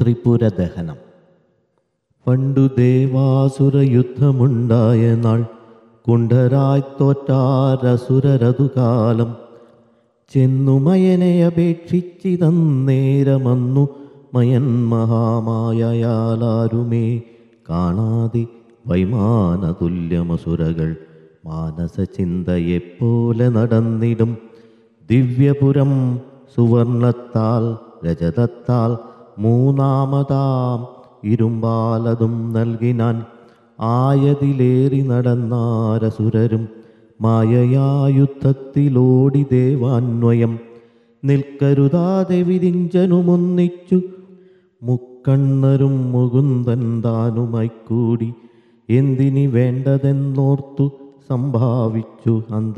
ത്രിപുരദഹനം പണ്ടു ദേവാസുര യുദ്ധമുണ്ടായ നാൾ കുണ്ഠരായി തോറ്റാരസുരരതുകാലം ചെന്നുമയനെ അപേക്ഷിച്ചിതന്നേരമന്നു മയൻ മഹാമായയാലാരുമേ കാണാതെ വൈമാനതുല്യമസുരകൾ മാനസചിന്തയെപ്പോലെ നടന്നിടും ദിവ്യപുരം സുവർണത്താൽ രജതത്താൽ മൂന്നാമതാം ഇരുമ്പാലതും നൽകിനാൻ ആയതിലേറി നടന്നാരസുരരും മായയായുദ്ധത്തിലോടി ദേവാന്വയം നിൽക്കരുതാതെ വിരിഞ്ചനുമൊന്നിച്ചു മുക്കണ്ണരും മുകുന്ദൻ താനുമായി കൂടി എന്തിനി വേണ്ടതെന്നോർത്തു സംഭാവിച്ചു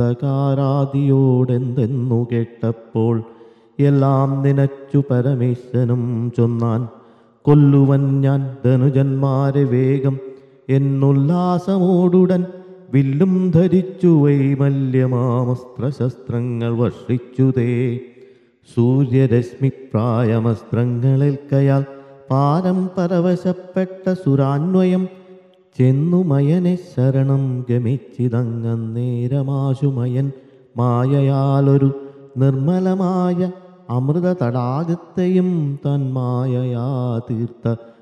അന്ധകാരാദിയോടെന്തെന്നു കേട്ടപ്പോൾ എല്ലാം നിനച്ചു പരമേശ്വരനും ചൊന്നാൻ കൊല്ലുവൻ ഞാൻ ധനുജന്മാരെ വേഗം എന്നുല്ലാസമോടുടൻ വില്ലും ധരിച്ചു വൈമല്യമാമസ്ത്രശസ്ത്രങ്ങൾ വർഷിച്ചുതേ സൂര്യരശ്മി പ്രായമസ്ത്രങ്ങളേൽക്കയാൽ പാരം പരവശപ്പെട്ട സുരാന്വയം ചെന്നുമയനെ ശരണം ഗമിച്ചിതങ്ങന്നേരമാശുമയൻ മായയാലൊരു നിർമ്മലമായ അമൃത തടാകത്തെയും തൻ മായയാ തീർത്ത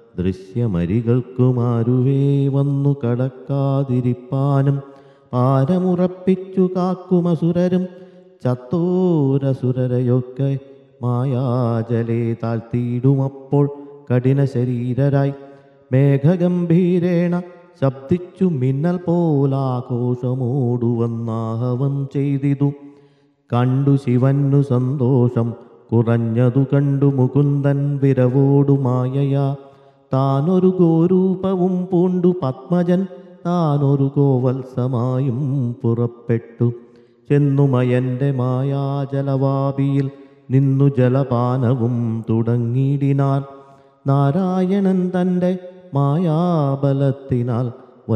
ദൃശ്യമരികൾക്കുമാരുവേ വന്നു കടക്കാതിരിപ്പാനും പാരമുറപ്പിച്ചു കാക്കുമസുരരും ചത്തോരസുരരെയൊക്കെ മായാജലേ താഴ്ത്തിയിടുമപ്പോൾ കഠിന ശരീരരായി മേഘഗംഭീരേണ ശബ്ദിച്ചു മിന്നൽ പോലാഘോഷമോടുവന്നാഹവം ചെയ്തിതു കണ്ടു ശിവന്നു സന്തോഷം കുറഞ്ഞതു കണ്ടു മുകുന്ദൻ വിരവോടു മായയാ താനൊരു ഗോരൂപവും പൂണ്ടു പത്മജൻ താനൊരു ഗോവത്സമായും പുറപ്പെട്ടു ചെന്നുമയന്റെ മായാജലവാപിയിൽ നിന്നു ജലപാനവും തുടങ്ങിയിടിനാർ നാരായണൻ തൻ്റെ മായാബലത്തിനാൽ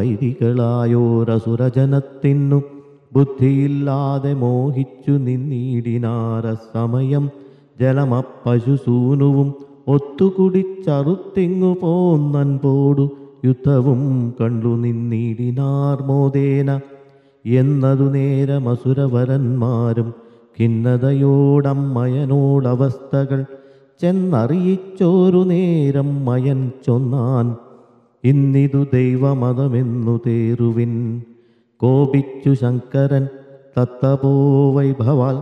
വൈരികളായോരസുരജനത്തിനു ബുദ്ധിയില്ലാതെ മോഹിച്ചു നിന്നീടിനാര സമയം ജലമപ്പശുസൂനുവും ഒത്തുകുടിച്ചറുത്തിങ്ങു പോന്നൻ പോടു യുദ്ധവും കണ്ടു നിന്നീടിനാർ മോദേന എന്നതു നേരമസുരവരന്മാരും ഖിന്നതയോടമ്മയനോടവസ്ഥകൾ ചെന്നറിയിച്ചോരു നേരം മയൻ ചൊന്നാൻ ഇന്നിതു ദൈവമതമെന്നു തേറുവിൻ കോപിച്ചു ശങ്കരൻ തത്തപോ വൈഭവാൽ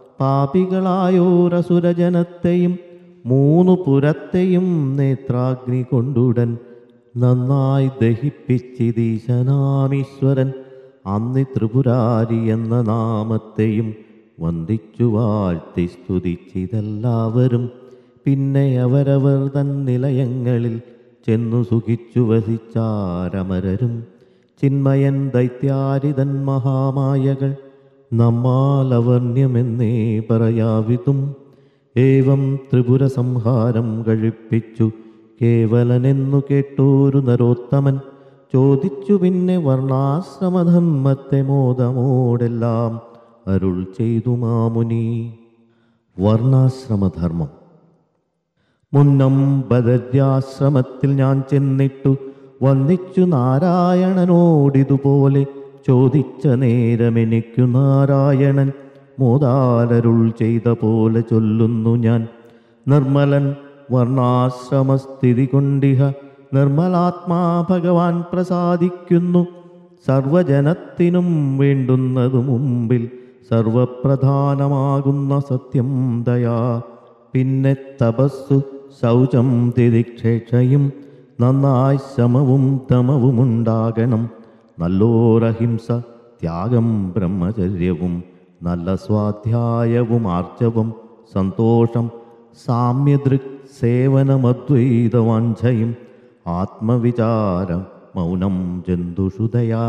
പാപികളായോരസുരജനത്തെയും മൂന്നു പുരത്തെയും നേത്രാഗ്നി കൊണ്ടുടൻ നന്നായി ദഹിപ്പിച്ചിതീശനാമീശ്വരൻ അന്നി ത്രിപുരാരി എന്ന നാമത്തെയും വന്ദിച്ചു വാഴ്ത്തി സ്തുതിച്ചിതെല്ലാവരും പിന്നെ അവരവർ തൻ നിലയങ്ങളിൽ ചെന്നു സുഖിച്ചു വസിച്ചാരമരരും ചിന്മയൻ ദൈത്യാരിതൻ മഹാമായകൾ നമ്മാലവർണ്യമെന്നേ പറയാവിതും ഏവം ത്രിപുര സംഹാരം കഴിപ്പിച്ചു കേവലനെന്നു കേട്ടോരു നരോത്തമൻ ചോദിച്ചു പിന്നെ വർണ്ണാശ്രമധർമ്മത്തെ മോദമോടെല്ലാം അരുൾ ചെയ്തു മാമുനി വർണ്ണാശ്രമധർമ്മം മുന്നം ബദര്യാശ്രമത്തിൽ ഞാൻ ചെന്നിട്ടു വന്നിച്ചു നാരായണനോടിതുപോലെ ചോദിച്ച നേരമെനിക്കു നാരായണൻ മോദാലരുൾ ചെയ്ത പോലെ ചൊല്ലുന്നു ഞാൻ നിർമ്മലൻ വർണ്ണാശ്രമസ്ഥിതി കൊണ്ടിഹ നിർമ്മലാത്മാ ഭഗവാൻ പ്രസാദിക്കുന്നു സർവജനത്തിനും വേണ്ടുന്നതു മുമ്പിൽ സർവപ്രധാനമാകുന്ന സത്യം ദയാ പിന്നെ തപസ്സു ശൗചം തിരിക്ഷേക്ഷയും നന്നായി ശമവും ദമവുമുണ്ടാകണം നല്ലോരഹിംസ ത്യാഗം ബ്രഹ്മചര്യവും നല്ല സ്വാധ്യായവും ആർജവും സന്തോഷം സാമ്യദൃക് സേവനമദ്വൈതവാഞ്ചയും ആത്മവിചാരം മൗനം ജന്തുഷുതയാ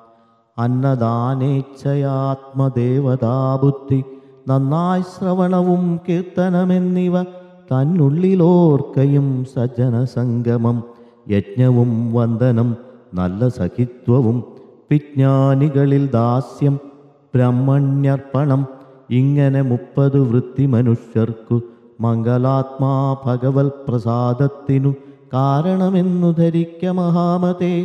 അന്നദാനേച്ഛയാത്മദേവതാബുദ്ധി നന്നായി ശ്രവണവും കീർത്തനമെന്നിവ തന്നുള്ളിലോർക്കയും സജ്ജനസംഗമം യജ്ഞവും വന്ദനം നല്ല സഖിത്വവും വിജ്ഞാനികളിൽ ദാസ്യം ബ്രഹ്മണ്യർപ്പണം ഇങ്ങനെ മുപ്പത് വൃത്തി മനുഷ്യർക്കു മംഗലാത്മാ ഭഗവത് പ്രസാദത്തിനു കാരണമെന്നു ധരിക്ക മഹാമതേ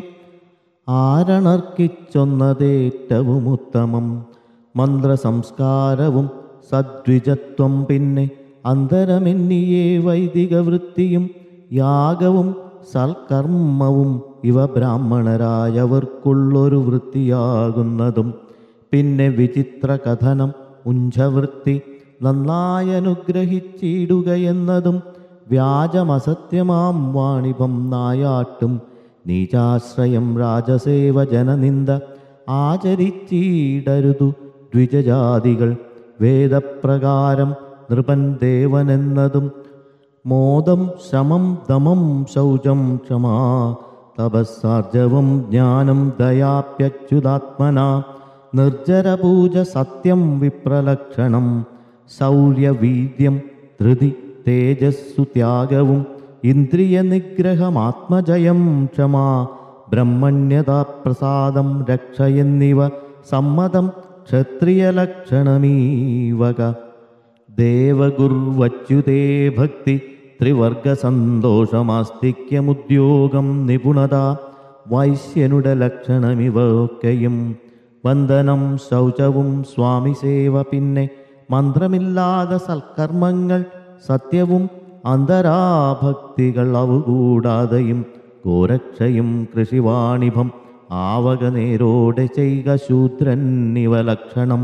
ആരണർക്കിച്ചൊന്നതേറ്റവും ഉത്തമം മന്ത്രസംസ്കാരവും സദ്വിജത്വം പിന്നെ അന്തരമെന്നിയേ വൈദിക വൃത്തിയും യാഗവും സൽക്കർമ്മവും ഇവ ബ്രാഹ്മണരായവർക്കുള്ളൊരു വൃത്തിയാകുന്നതും പിന്നെ വിചിത്ര കഥനം ഉഞ്ചവൃത്തി നന്നായി അനുഗ്രഹിച്ചിടുകയെന്നതും വ്യാജമസത്യമാം വാണിഭം നായാട്ടും നീചാശ്രയം രാജസേവ ജനനിന്ദ ആചരിച്ചിടരുതു ദ്വിജജാതികൾ വേദപ്രകാരം നൃപൻ ദേവനെന്നതും മോദം ശമം ദമം ശൗചം ക്ഷമാ തപസ്സാർജവം ജ്ഞാനം ദയാപ്യച്യുതാത്മന നിർജ്ജരപൂജ സത്യം വിപ്രലക്ഷണം ശൗര്യവീര്യം ധൃതി തേജസ്സു ത്യാഗവും ഇന്ദ്രിയ നിഗ്രഹമാത്മജയം ക്ഷമാ ബ്രഹ്മണ്യതാ പ്രസാദം രക്ഷ എന്നിവ സമ്മതം ക്ഷത്രിയലക്ഷണമീവക ദേവഗുർവച്യുതേ ഭക്തി ത്രിവർഗ സന്തോഷമാസ്തിക്യമുദ്യോഗം നിപുണത വൈശ്യനുടെ ലക്ഷണമിവയൊക്കെയും വന്ദനം ശൗചവും സ്വാമി സേവ പിന്നെ മന്ത്രമില്ലാതെ സൽക്കർമ്മങ്ങൾ സത്യവും അന്തരാഭക്തികൾ അവകൂടാതെയും ഗോരക്ഷയും കൃഷിവാണിഭം ആവക നേരോടെ ചെയ്ക ശൂദ്രൻ ഇവ ലക്ഷണം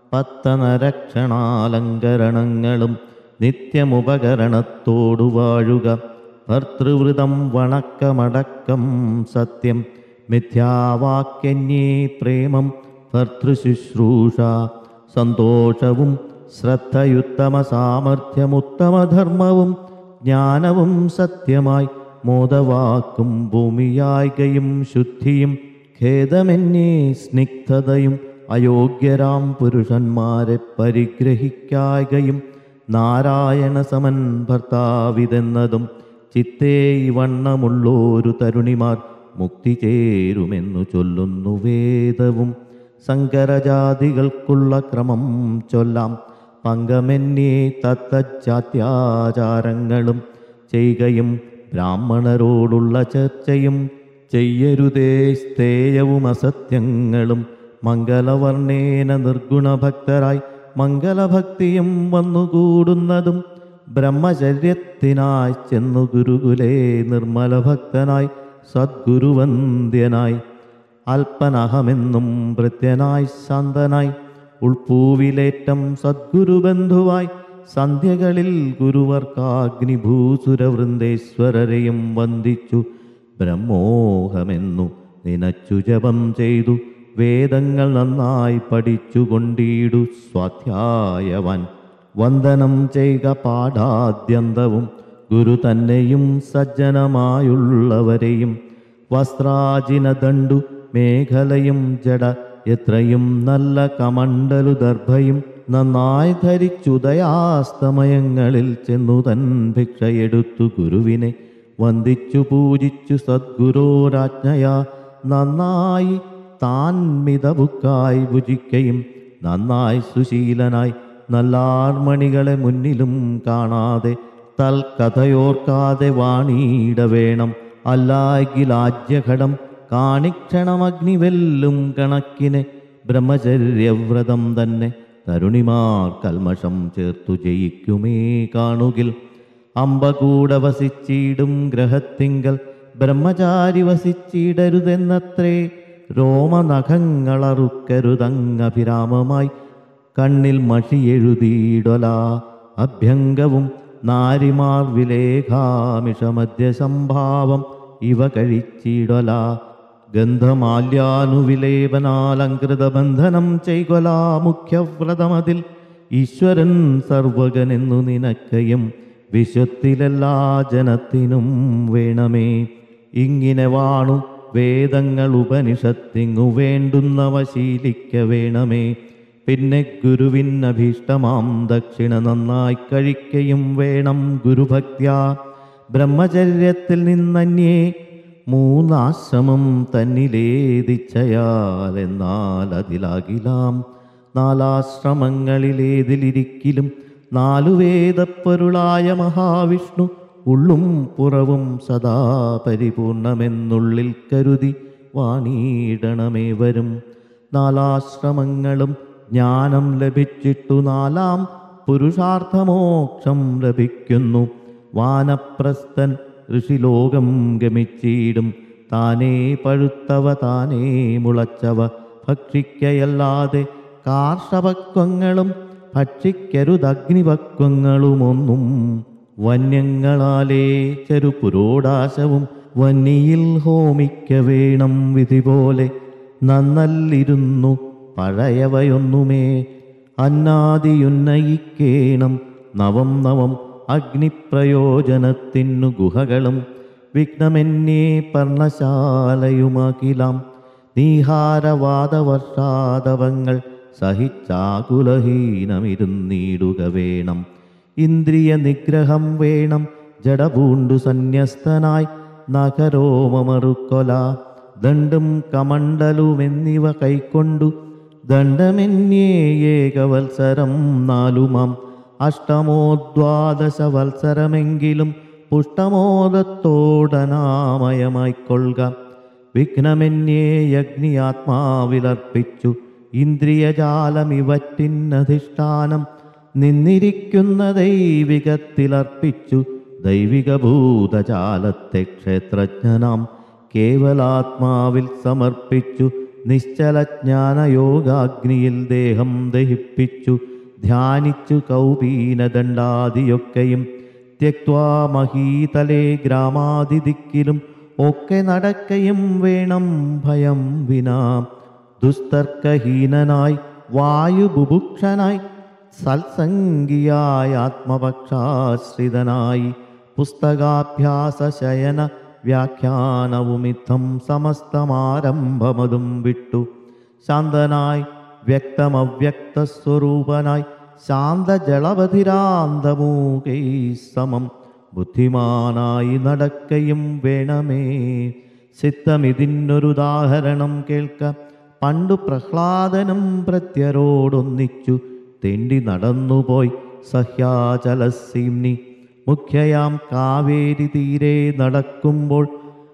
പത്തനരക്ഷണാലങ്കരണങ്ങളും നിത്യമുപകരണത്തോടു വാഴുക ഭർത്തൃവൃതം വണക്കമടക്കം സത്യം മിഥ്യാവാക്യന്യേ പ്രേമം ഭർത്തൃശുശ്രൂഷ സന്തോഷവും ശ്രദ്ധയുത്തമ സാമർഥ്യമുത്തമധർമ്മവും ജ്ഞാനവും സത്യമായി മോദവാക്കും ഭൂമിയായികയും ശുദ്ധിയും ഖേദമെന്നേ സ്നിഗ്ധതയും അയോഗ്യരാം പുരുഷന്മാരെ പരിഗ്രഹിക്കായകയും നാരായണ സമൻ ഭർത്താവിതെന്നതും ചിത്തേ ഇവണ്ണമുള്ളോരു തരുണിമാർ മുക്തി ചേരുമെന്നു ചൊല്ലുന്നു വേദവും സങ്കരജാതികൾക്കുള്ള ക്രമം ചൊല്ലാം പങ്കമെന്നേ തത്തജാത്യാചാരങ്ങളും ചെയ്യുകയും ബ്രാഹ്മണരോടുള്ള ചർച്ചയും ചെയ്യരുതേ സ്ഥേയവും അസത്യങ്ങളും മംഗലവർണ്ണേന നിർഗുണഭക്തരായി മംഗലഭക്തിയും വന്നുകൂടുന്നതും ബ്രഹ്മചര്യത്തിനായി ചെന്നു ഗുരുകുലേ നിർമ്മലഭക്തനായി സദ്ഗുരുവന്ദ്യനായി അല്പനഹമെന്നും ഭൃത്യനായി ശാന്തനായി ഉൾപ്പൂവിലേറ്റം സദ്ഗുരുബന്ധുവായി സന്ധ്യകളിൽ ഗുരുവർക്കാഗ്നിഭൂസുരവൃന്ദേശ്വരരെയും വന്ദിച്ചു ബ്രഹ്മോഹമെന്നു നിനച്ചു ജപം ചെയ്തു വേദങ്ങൾ നന്നായി പഠിച്ചുകൊണ്ടിടു സ്വാധ്യായവൻ വന്ദനം ചെയ്യുക പാഠാദ്യന്തവും ഗുരു തന്നെയും സജ്ജനമായുള്ളവരെയും വസ്ത്രാജിനദണ്ഡു മേഖലയും ജട എത്രയും നല്ല കമണ്ടലു ദർഭയും നന്നായി ധരിച്ചുദയാസ്തമയങ്ങളിൽ ചെന്നു തൻ ഭിക്ഷയെടുത്തു ഗുരുവിനെ വന്ദിച്ചു പൂജിച്ചു സദ്ഗുരോരാജ്ഞയാ നന്നായി താൻ മിതബുക്കായി ഭുജിക്കയും നന്നായി സുശീലനായി നല്ലാർമണികളെ മുന്നിലും കാണാതെ തൽക്കഥയോർക്കാതെ വാണിയിടവേണം അല്ലായെങ്കിലാജ്യഘടം കാണിക്ഷണമഗ്നിവെല്ലും കണക്കിന് ബ്രഹ്മചര്യവ്രതം തന്നെ തരുണിമാർ കൽമഷം ചേർത്തു ജയിക്കുമേ കാണുകിൽ അമ്പ കൂടെ വസിച്ചിടും ഗ്രഹത്തിങ്കൽ ബ്രഹ്മചാരി വസിച്ചിടരുതെന്നത്രേ രോമനഖങ്ങളറുക്കരുതങ്ങഭിരാമമായി കണ്ണിൽ മഷിയെഴുതിയിടൊല അഭ്യംഗവും നാരിമാർ വിലേഖാമിഷമദ്യസംഭാവം ഇവ കഴിച്ചിടൊല ഗന്ധമാല്യാനുവിലേപനാലങ്കൃത ബന്ധനം ചെയ്കൊല മുഖ്യവ്രതമതിൽ ഈശ്വരൻ സർവകനെന്നു നിനക്കയും വിശ്വത്തിലെല്ലാ ജനത്തിനും വേണമേ ഇങ്ങനെ വാണു വേദങ്ങൾ ഉപനിഷത്തിങ്ങു വേണ്ടുന്നവ ശീലിക്ക വേണമേ പിന്നെ ഗുരുവിനഭീഷ്ടമാം ദക്ഷിണ നന്നായി കഴിക്കയും വേണം ഗുരുഭക്ത്യ ബ്രഹ്മചര്യത്തിൽ നിന്നന്യേ മൂന്നാശ്രമം തന്നിലേതിച്ചയാൽ എന്നാൽ അതിലാകിലാം നാലാശ്രമങ്ങളിലേതിലിരിക്കലും നാലു വേദപ്പൊരുളായ മഹാവിഷ്ണു ഉള്ളും പുറവും സദാ പരിപൂർണമെന്നുള്ളിൽ കരുതി വാണിയിടണമേ വരും നാലാശ്രമങ്ങളും ജ്ഞാനം ലഭിച്ചിട്ടു നാലാം പുരുഷാർത്ഥമോക്ഷം ലഭിക്കുന്നു വാനപ്രസ്ഥൻ ഋഷിലോകം ഗമിച്ചിടും താനേ പഴുത്തവ താനേ മുളച്ചവ ഭക്ഷിക്കയല്ലാതെ കാർഷപക്വങ്ങളും ഭക്ഷിക്കരുതഗ്നിപക്വങ്ങളുമൊന്നും വന്യങ്ങളാലേ ചെറുപുരോടാശവും വന്നിയിൽ ഹോമിക്ക വേണം വിധി പോലെ നന്നല്ലിരുന്നു പഴയവയൊന്നുമേ അന്നാദിയുന്നയിക്കേണം നവം നവം അഗ്നിപ്രയോജനത്തിനു ഗുഹകളും വിഘ്നമെന്നേ പർണശാലയുമാക്കിലാം നീഹാരവാദവർഷാദവങ്ങൾ സഹിച്ചാകുലഹീനമിരുന്നീടുക വേണം ഇന്ദ്രിയ നിഗ്രഹം വേണം ജഡപൂണ്ടു സന്യസ്തനായി നഖരോമമറുക്കൊല ദണ്ടും കമണ്ഡലുമെന്നിവ കൈക്കൊണ്ടു ദണ്ഡമെന്നേ ഏകവത്സരം നാലുമാം അഷ്ടമോദ്വാദശ വത്സരമെങ്കിലും പുഷ്ടമോദത്തോടനാമയമായിക്കൊള്ളുക വിഘ്നമെന്നേ യജ്ഞിയാത്മാവിലർപ്പിച്ചു ഇന്ദ്രിയജാലമിവറ്റിനധിഷ്ഠാനം നിന്നിരിക്കുന്ന ദൈവികത്തിലർപ്പിച്ചു ദൈവിക ഭൂതജാലത്തെ ക്ഷേത്രജ്ഞനാം കേവലാത്മാവിൽ സമർപ്പിച്ചു നിശ്ചലജ്ഞാനയോഗാഗ്നിയിൽ ദേഹം ദഹിപ്പിച്ചു ധ്യാനിച്ചു കൗപീനദണ്ഡാദിയൊക്കെയും ത്യക്വാ മഹീതലേ ഗ്രാമാതിദിക്കിലും ഒക്കെ നടക്കയും വേണം ഭയം വിനാ ദുസ്തർക്കഹീനനായി വായുബുഭുക്ഷനായി സത്സംഗിയായ ആത്മപക്ഷാശ്രിതനായി പുസ്തകാഭ്യാസ ശയന വ്യാഖ്യാനവുമിത്തം സമസ്തമാരംഭമതും വിട്ടു ശാന്തനായി വ്യക്തമവ്യക്ത സ്വരൂപനായി ശാന്തജളവധിരാന്തമൂകൈ സമം ബുദ്ധിമാനായി നടക്കയും വേണമേ ചിത്തമിതിനൊരുദാഹരണം കേൾക്ക പണ്ടു പ്രഹ്ലാദനും പ്രത്യരോടൊന്നിച്ചു തെണ്ടി നടന്നുപോയി സഹ്യാചലസീംനി മുഖ്യയാം കാവേരി തീരെ നടക്കുമ്പോൾ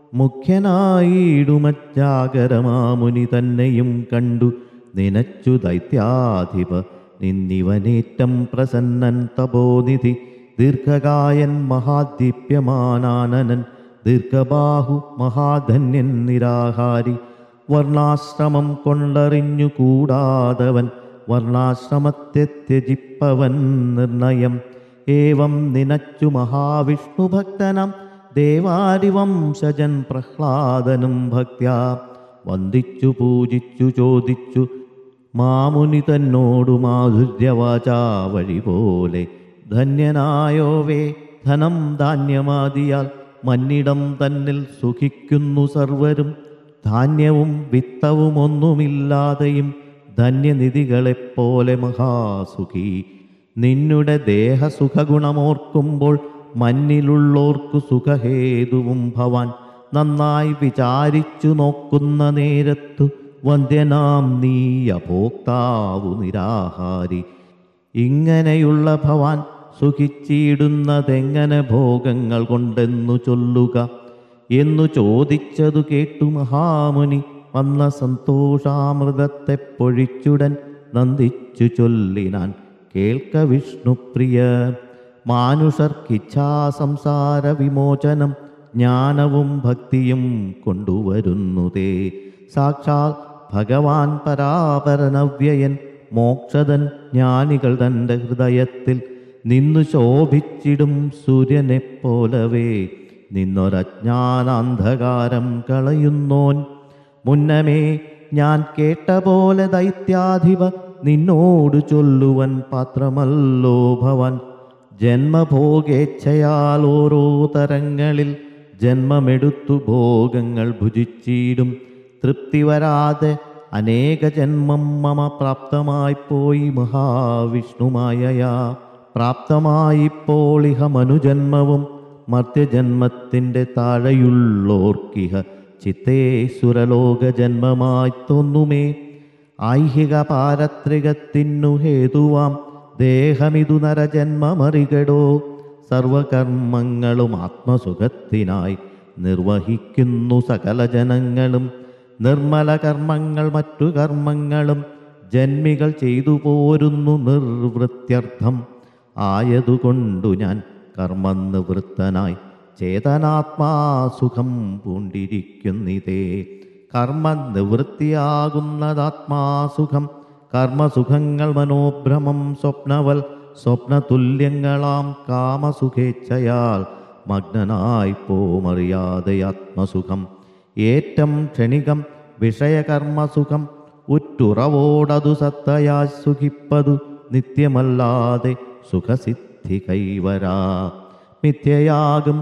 മുഖ്യനായിടുമജാഗരമാമുനി തന്നെയും കണ്ടു നിനച്ചു ദൈത്യാധിപ നിന്നിവനേറ്റം പ്രസന്നൻ തപോനിധി ദീർഘകായൻ മഹാദീപ്യമാനാനനൻ ദീർഘബാഹു മഹാധന്യൻ നിരാഹാരി വർണ്ണാശ്രമം കൊണ്ടറിഞ്ഞു കൂടാതവൻ വർണ്ണാശ്രമത്തെ ത്യജിപ്പവൻ നിർണയം ഏവം നിനച്ചു മഹാവിഷ്ണുഭക്തനം ദേവാരിവംശജൻ പ്രഹ്ലാദനും ഭക്ത്യാ വന്ദിച്ചു പൂജിച്ചു ചോദിച്ചു മാമുനി തന്നോടു മാധുര്യവാചാ വഴി പോലെ ധന്യനായോവേ ധനം ധാന്യമാതിയാൽ മന്നിടം തന്നിൽ സുഖിക്കുന്നു സർവരും ധാന്യവും വിത്തവും ഒന്നുമില്ലാതെയും ധന്യനിധികളെപ്പോലെ മഹാസുഖി നിന്നുടെ ദേഹസുഖഗുണമോർക്കുമ്പോൾ മഞ്ഞിലുള്ളോർക്കു സുഖഹേതുവും ഭവാൻ നന്നായി വിചാരിച്ചു നോക്കുന്ന നേരത്തു വന്ധ്യനാം നീ അഭോക്താവു നിരാഹാരി ഇങ്ങനെയുള്ള ഭവാൻ സുഖിച്ചിടുന്നതെങ്ങനെ ഭോഗങ്ങൾ കൊണ്ടെന്നു ചൊല്ലുക എന്നു ചോദിച്ചതു കേട്ടു മഹാമുനി വന്ന സന്തോഷാമൃതത്തെ പൊഴിച്ചുടൻ നന്ദിച്ചു ചൊല്ലിനാൻ കേൾക്ക വിഷ്ണുപ്രിയ മാനുഷർക്കിച്ഛാ സംസാര വിമോചനം ജ്ഞാനവും ഭക്തിയും കൊണ്ടുവരുന്നുതേ സാക്ഷാൽ ഭഗവാൻ പരാപരനവ്യയൻ മോക്ഷതൻ ജ്ഞാനികൾ തൻ്റെ ഹൃദയത്തിൽ നിന്നു ശോഭിച്ചിടും സൂര്യനെപ്പോലവേ നിന്നൊരജ്ഞാനാന്ധകാരം കളയുന്നോൻ മുന്നമേ ഞാൻ കേട്ട പോലെ ദൈത്യാധിപ നിന്നോട് ചൊല്ലുവൻ പാത്രമല്ലോ ഭവൻ ജന്മഭോഗേച്ഛയാൽ ഓരോ തരങ്ങളിൽ ജന്മമെടുത്തു ഭോഗങ്ങൾ ഭുജിച്ചിടും തൃപ്തി വരാതെ അനേക ജന്മം മമ പ്രാപ്തമായി പോയി മഹാവിഷ്ണുമായയാ പ്രാപ്തമായിപ്പോൾ ഇഹ മനുജന്മവും മർത്യജന്മത്തിൻ്റെ താഴെയുള്ളോർക്കിഹ ചിത്തേ സുരലോക ജന്മമായി തോന്നുമേ ഐഹിക പാരത്രികത്തിനു ഹേതുവാം ദേഹമിതു നരജന്മമറികടോ സർവകർമ്മങ്ങളും ആത്മസുഖത്തിനായി നിർവഹിക്കുന്നു സകല ജനങ്ങളും നിർമ്മല കർമ്മങ്ങൾ മറ്റു കർമ്മങ്ങളും ജന്മികൾ ചെയ്തു പോരുന്നു നിർവൃത്യർത്ഥം ആയതുകൊണ്ടു ഞാൻ കർമ്മനിവൃത്തനായി ചേതനാത്മാസുഖം പൂണ്ടിരിക്കുന്നിതേ കർമ്മ നിവൃത്തിയാകുന്നതാത്മാസുഖം കർമ്മസുഖങ്ങൾ മനോഭ്രമം സ്വപ്നവൽ സ്വപ്നതുല്യങ്ങളാം കാമസുഖേച്ഛയാൽ മഗ്നനായി പോമറിയാതെ ആത്മസുഖം ഏറ്റം ക്ഷണികം വിഷയകർമ്മസുഖം ഉറ്റുറവോടതു സത്തയാ സുഖിപ്പതു നിത്യമല്ലാതെ സുഖസിദ്ധി കൈവരാ മിഥ്യയാകും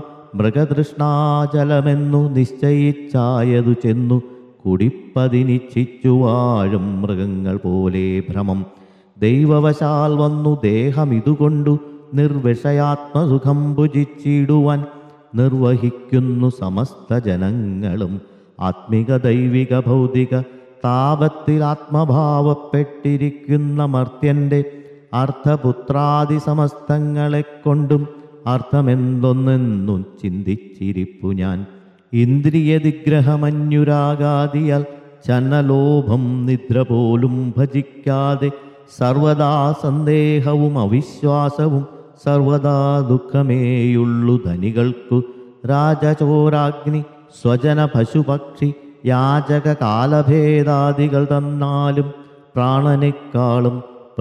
മൃഗതൃഷ്ണാജലമെന്നു നിശ്ചയിച്ചായതു ചെന്നു കുടിപ്പതിനിച്ഛിച്ചു വാഴും മൃഗങ്ങൾ പോലെ ഭ്രമം ദൈവവശാൽ വന്നു ദേഹമിതുകൊണ്ടു നിർവിഷയാത്മസുഖം ഭുജിച്ചിടുവാൻ നിർവഹിക്കുന്നു സമസ്ത ജനങ്ങളും ആത്മിക ദൈവിക ഭൗതിക താപത്തിൽ ആത്മഭാവപ്പെട്ടിരിക്കുന്ന മർത്യന്റെ അർത്ഥപുത്രാദി സമസ്തങ്ങളെ കൊണ്ടും അർത്ഥമെന്തൊന്നെന്നും ചിന്തിച്ചിരിപ്പു ഞാൻ ഇന്ദ്രിയ നിഗ്രഹമന്യുരാഗാദിയാൽ ചന്നലോഭം നിദ്ര പോലും ഭജിക്കാതെ സർവദാ സന്ദേഹവും അവിശ്വാസവും സർവദാ ദുഃഖമേയുള്ളു ധനികൾക്കു രാജചോരാഗ്നി സ്വജന പശുപക്ഷി യാചക കാലഭേദാദികൾ തന്നാലും പ്രാണനേക്കാളും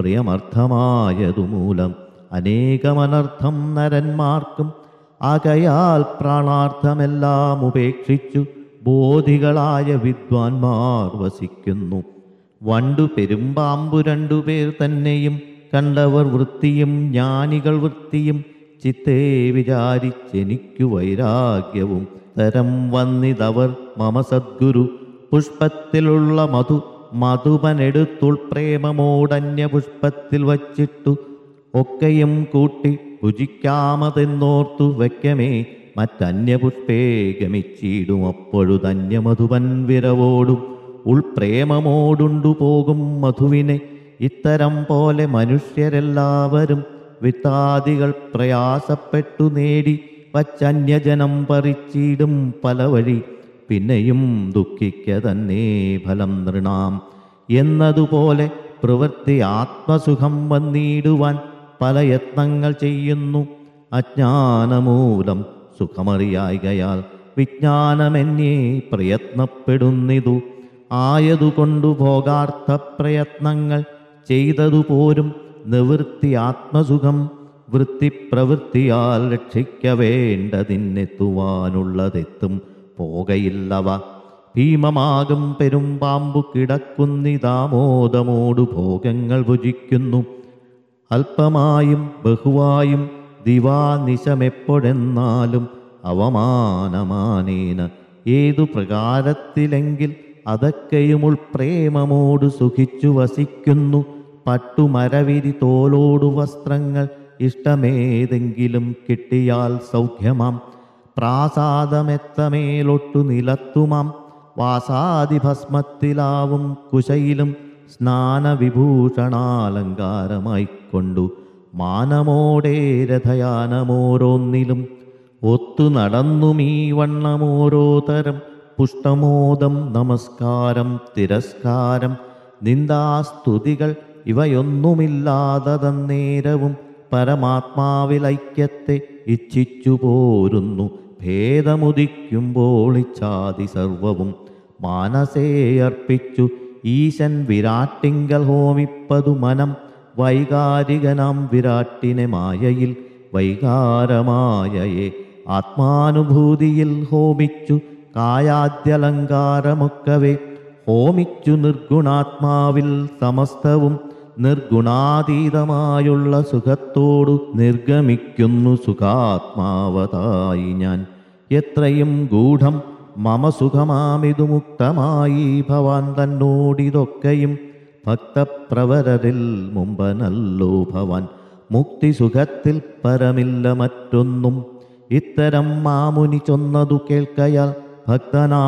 പ്രിയമർത്ഥമായതുമൂലം അനേകമനർത്ഥം നരന്മാർക്കും ആകയാൽ പ്രാണാർത്ഥമെല്ലാം ഉപേക്ഷിച്ചു ബോധികളായ വിദ്വാൻമാർ വസിക്കുന്നു വണ്ടു പെരുമ്പാമ്പു രണ്ടുപേർ തന്നെയും കണ്ടവർ വൃത്തിയും ജ്ഞാനികൾ വൃത്തിയും ചിത്തേ വിചാരിച്ചെനിക്കു വൈരാഗ്യവും തരം വന്നിതവർ മമ സദ്ഗുരു പുഷ്പത്തിലുള്ള മധു മധുപനെടുത്തുൾ പ്രേമമോടന്യ പുഷ്പത്തിൽ വച്ചിട്ടു ഒക്കെയും കൂട്ടി ഭുജിക്കാമതെന്നോർത്തു വയ്ക്കമേ മറ്റന്യപുഷ്പേ ഗമിച്ചിടും അപ്പോഴു ധന്യമധുവൻ വിരവോടും ഉൾപ്രേമമോടുണ്ടു പോകും മധുവിനെ ഇത്തരം പോലെ മനുഷ്യരെല്ലാവരും വിത്താദികൾ പ്രയാസപ്പെട്ടു നേടി വച്ചന്യജനം പറിച്ചിടും പല വഴി പിന്നെയും ദുഃഖിക്ക തന്നെ ഫലം നൃണാം എന്നതുപോലെ പ്രവൃത്തി ആത്മസുഖം വന്നിടുവാൻ പല യത്നങ്ങൾ ചെയ്യുന്നു അജ്ഞാനമൂലം സുഖമറിയായികയാൽ വിജ്ഞാനമെന്നേ പ്രയത്നപ്പെടുന്നിതു ആയതുകൊണ്ടു ഭോഗാർത്ഥ പ്രയത്നങ്ങൾ ചെയ്തതുപോലും നിവൃത്തി ആത്മസുഖം വൃത്തിപ്രവൃത്തിയാൽ രക്ഷിക്ക വേണ്ടതിനെത്തുവാനുള്ളതെത്തും പോകയില്ലവ ഭീമമാകും പെരുമ്പാമ്പു കിടക്കുന്നിതാമോദമോടു ഭോഗങ്ങൾ ഭുജിക്കുന്നു അല്പമായും ബഹുവായും ദിവാനിശമെപ്പോഴെന്നാലും അവമാനമാനേന ഏതു പ്രകാരത്തിലെങ്കിൽ അതൊക്കെയും ഉൾപ്രേമമോടു സുഖിച്ചു വസിക്കുന്നു പട്ടുമരവിരി തോലോടു വസ്ത്രങ്ങൾ ഇഷ്ടമേതെങ്കിലും കിട്ടിയാൽ സൗഖ്യമാം പ്രാസാദമെത്തമേലൊട്ടു നിലത്തുമാം വാസാദിഭസ്മത്തിലാവും കുശയിലും സ്നാനവിഭൂഷണാലങ്കാരമായിക്കൊണ്ടു മാനമോടെ രഥയാനമോരോന്നിലും ഒത്തു നടന്നുമീ വണ്ണമോരോ തരം പുഷ്ടമോദം നമസ്കാരം തിരസ്കാരം നിന്ദാസ്തുതികൾ ഇവയൊന്നുമില്ലാതന്നേരവും പരമാത്മാവിൽ ഐക്യത്തെ ഇച്ഛിച്ചു പോരുന്നു ഭേദമുദിക്കുമ്പോൾ ഇച്ഛാതി സർവവും മാനസേ അർപ്പിച്ചു ഈശൻ വിരാട്ടിങ്കൽ ഹോമിപ്പതു മനം വൈകാരികനാം വിരാട്ടിനെ മായയിൽ വൈകാരമായയെ ആത്മാനുഭൂതിയിൽ ഹോമിച്ചു കായാദ്യലങ്കാരമൊക്കവേ ഹോമിച്ചു നിർഗുണാത്മാവിൽ സമസ്തവും നിർഗുണാതീതമായുള്ള സുഖത്തോടു നിർഗമിക്കുന്നു സുഖാത്മാവതായി ഞാൻ എത്രയും ഗൂഢം മമ സുഖമാമിതു മുക്തമായി ഭവാൻ തന്നോടിതൊക്കെയും ഭക്തപ്രവരരിൽ മുമ്പനല്ലോ ഭവാൻ മുക്തിസുഖത്തിൽ പരമില്ല മറ്റൊന്നും ഇത്തരം മാമുനി ചൊന്നതു കേൾക്കയാൽ ഭക്തനാം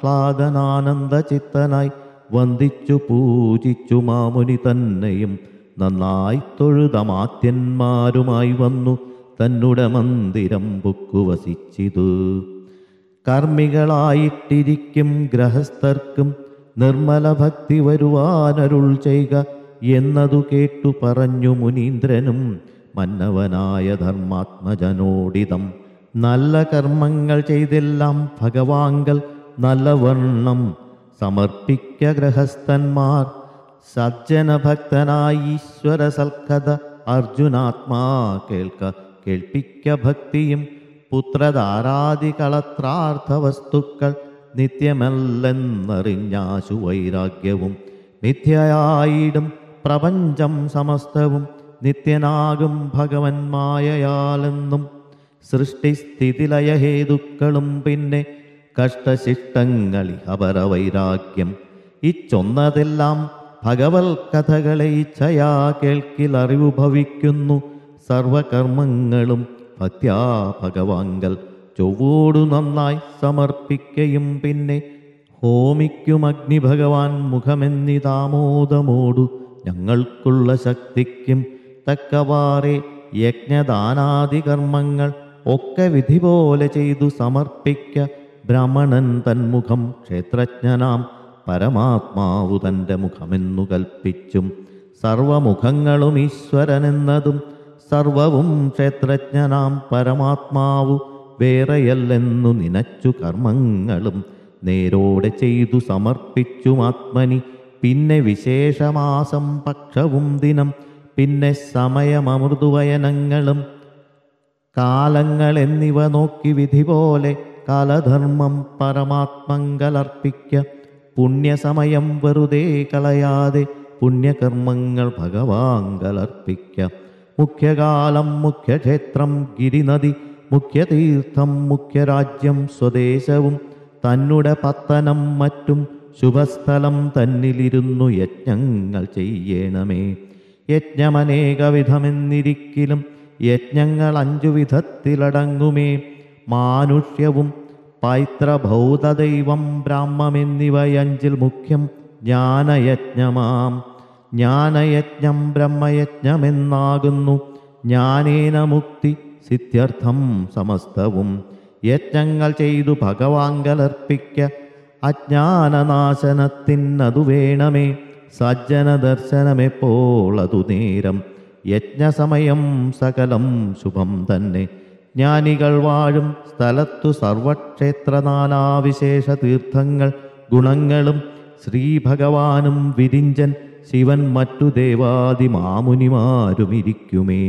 പ്രഹ്ലാദനാനന്ദ ചിത്തനായി വന്ദിച്ചു പൂജിച്ചു മാമുനി തന്നെയും നന്നായി തൊഴുതമാത്യന്മാരുമായി വന്നു തന്നുടെ മന്ദിരം പൊക്കുവസിച്ചിതു കർമ്മികളായിട്ടിരിക്കും ഗ്രഹസ്ഥർക്കും നിർമ്മല ഭക്തി വരുവാനരുൾ ചെയ്യുക എന്നതു കേട്ടു പറഞ്ഞു മുനീന്ദ്രനും മന്നവനായ ധർമാത്മജനോടിതം നല്ല കർമ്മങ്ങൾ ചെയ്തെല്ലാം ഭഗവാങ്കൽ നല്ലവണ്ണം സമർപ്പിക്ക ഗ്രഹസ്ഥന്മാർ സജ്ജനഭക്തനായി ഈശ്വര സൽക്കഥ അർജുനാത്മാ കേൾക്ക കേൾപ്പിക്ക ഭക്തിയും പുത്രധാരാദി കളത്രാർത്ഥ വസ്തുക്കൾ നിത്യമല്ലെന്നറിഞ്ഞാശു വൈരാഗ്യവും മിഥ്യയായിടും പ്രപഞ്ചം സമസ്തവും നിത്യനാകും ഭഗവൻ മായയാലെന്നും സൃഷ്ടിസ്ഥിതിലയഹേതുക്കളും പിന്നെ കഷ്ടശിഷ്ടങ്ങളി അപരവൈരാഗ്യം ഇച്ചൊന്നതെല്ലാം ഭഗവത് കഥകളെ ഇച്ഛയാ കേൾക്കിൽ അറിവു ഭവിക്കുന്നു സർവകർമ്മങ്ങളും ഭക്ത്യാ ഭഗവാങ്കൽ ചൊവ്വോടു നന്നായി സമർപ്പിക്കയും പിന്നെ ഹോമിക്കും അഗ്നി ഭഗവാൻ മുഖമെന്നിതാമോദമോടു ഞങ്ങൾക്കുള്ള ശക്തിക്കും തക്കവാറെ യജ്ഞദാനാദി കർമ്മങ്ങൾ ഒക്കെ വിധി പോലെ ചെയ്തു സമർപ്പിക്ക ബ്രാഹ്മണൻ തന്മുഖം ക്ഷേത്രജ്ഞനാം പരമാത്മാവു തൻ്റെ മുഖമെന്നു കൽപ്പിച്ചും സർവമുഖങ്ങളും ഈശ്വരനെന്നതും സർവവും ക്ഷേത്രജ്ഞനാം പരമാത്മാവു വേറെയല്ലെന്നു നിനച്ചു കർമ്മങ്ങളും നേരോടെ ചെയ്തു സമർപ്പിച്ചും ആത്മനി പിന്നെ വിശേഷമാസം പക്ഷവും ദിനം പിന്നെ സമയമമൃദുവയനങ്ങളും കാലങ്ങൾ എന്നിവ നോക്കി വിധി പോലെ കാലധർമ്മം പരമാത്മങ്കലർപ്പിക്ക പുണ്യസമയം വെറുതെ കളയാതെ പുണ്യകർമ്മങ്ങൾ ഭഗവാങ്കലർപ്പിക്ക മുഖ്യകാലം മുഖ്യക്ഷേത്രം ഗിരിനദി മുഖ്യതീർത്ഥം മുഖ്യരാജ്യം സ്വദേശവും തന്നുടെ പത്തനം മറ്റും ശുഭസ്ഥലം തന്നിലിരുന്നു യജ്ഞങ്ങൾ ചെയ്യണമേ യജ്ഞമനേകവിധമെന്നിരിക്കിലും യജ്ഞങ്ങൾ അഞ്ചു വിധത്തിലടങ്ങുമേ മാനുഷ്യവും പൈത്രഭൗതദൈവം ബ്രാഹ്മമെന്നിവയഞ്ചിൽ മുഖ്യം ജ്ഞാനയജ്ഞമാം ജ്ഞാനയജ്ഞം ബ്രഹ്മയജ്ഞമെന്നാകുന്നു ജ്ഞാനേന മുക്തി സിദ്ധ്യർത്ഥം സമസ്തവും യജ്ഞങ്ങൾ ചെയ്തു ഭഗവാങ്കലർപ്പിക്ക അജ്ഞാനനാശനത്തിനതു വേണമേ സജ്ജന ദർശനമെപ്പോൾ അതു നേരം യജ്ഞസമയം സകലം ശുഭം തന്നെ ജ്ഞാനികൾ വാഴും സ്ഥലത്തു സർവക്ഷേത്രനാനാവിശേഷ തീർത്ഥങ്ങൾ ഗുണങ്ങളും ശ്രീഭഗവാനും വിരിഞ്ചൻ ശിവൻ മറ്റു ദേവാദി മാമുനിമാരും ഇരിക്കുമേ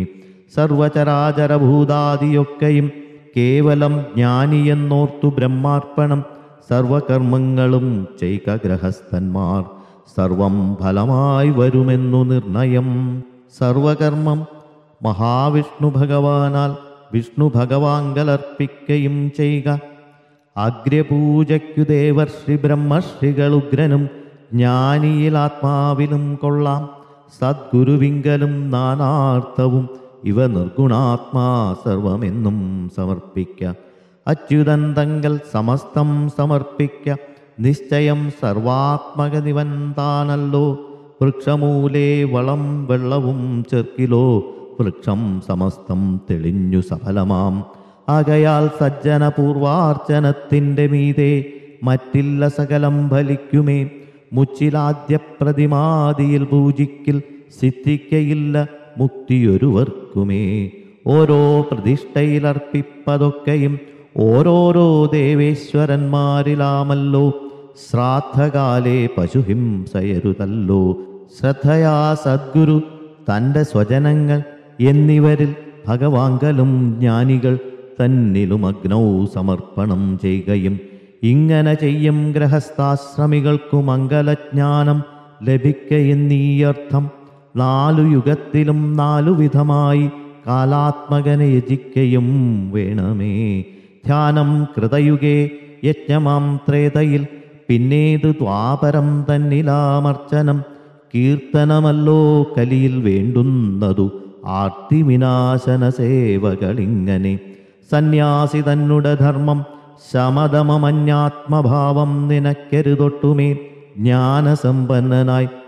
സർവചരാചരഭൂതാദിയൊക്കെയും കേവലം ജ്ഞാനിയെന്നോർത്തു ബ്രഹ്മാർപ്പണം സർവകർമ്മങ്ങളും ചെയ്ക ഗ്രഹസ്ഥന്മാർ സർവം ഫലമായി വരുമെന്നു നിർണയം സർവകർമ്മം മഹാവിഷ്ണു ഭഗവാനാൽ വിഷ്ണു ഭഗവാങ്കലർപ്പിക്കയും ചെയ്യുക അഗ്രപൂജയ്ക്കു ദേവർഷി ബ്രഹ്മർഷികളുഗ്രനും ജ്ഞാനിയിൽ ആത്മാവിലും കൊള്ളാം സദ്ഗുരുവിങ്കലും നാനാർത്ഥവും ഇവ നിർഗുണാത്മാ സർവമെന്നും സമർപ്പിക്ക അച്യുതൻ തങ്കൽ സമസ്തം സമർപ്പിക്ക നിശ്ചയം സർവാത്മകനിവൻ താനല്ലോ വൃക്ഷമൂലേ വളം വെള്ളവും ചെർക്കിലോ വൃക്ഷം സമസ്തം തെളിഞ്ഞു സഫലമാം ആകയാൽ സജ്ജന പൂർവാർച്ചനത്തിൻ്റെ മീതെ മറ്റില്ല സകലം ഫലിക്കുമേ മുച്ചിലാദ്യ പ്രതിമാദിയിൽ പൂജിക്കിൽ സിദ്ധിക്കയില്ല മുക്തിയൊരുവർക്കുമേ ഓരോ പ്രതിഷ്ഠയിലർപ്പിപ്പതൊക്കെയും ഓരോരോ ദേവേശ്വരന്മാരിലാമല്ലോ ശ്രാദ്ധകാലേ പശുഹിംസയരുതല്ലോ ശ്രദ്ധയാ സദ്ഗുരു തൻ്റെ സ്വജനങ്ങൾ എന്നിവരിൽ ഭഗവാങ്കലും ജ്ഞാനികൾ തന്നിലും അഗ്നൗ സമർപ്പണം ചെയ്യുകയും ഇങ്ങനെ ചെയ്യും ഗ്രഹസ്ഥാശ്രമികൾക്കു മംഗലജ്ഞാനം ലഭിക്കയെന്നീയർത്ഥം നാലു യുഗത്തിലും നാലു വിധമായി കാലാത്മകനെ യജിക്കയും വേണമേ ധ്യാനം കൃതയുഗേ യജ്ഞമാം ത്രേതയിൽ പിന്നേതു ദ്വാപരം തന്നിലാമർച്ചനം കീർത്തനമല്ലോ കലിയിൽ വേണ്ടുന്നതു ആർത്തിവിനാശന സേവകളിങ്ങനെ സന്യാസി തന്നുടെ ധർമ്മം ശമതമമന്യാത്മഭാവം നിനക്കരുതൊട്ടുമേ ജ്ഞാനസമ്പന്നനായി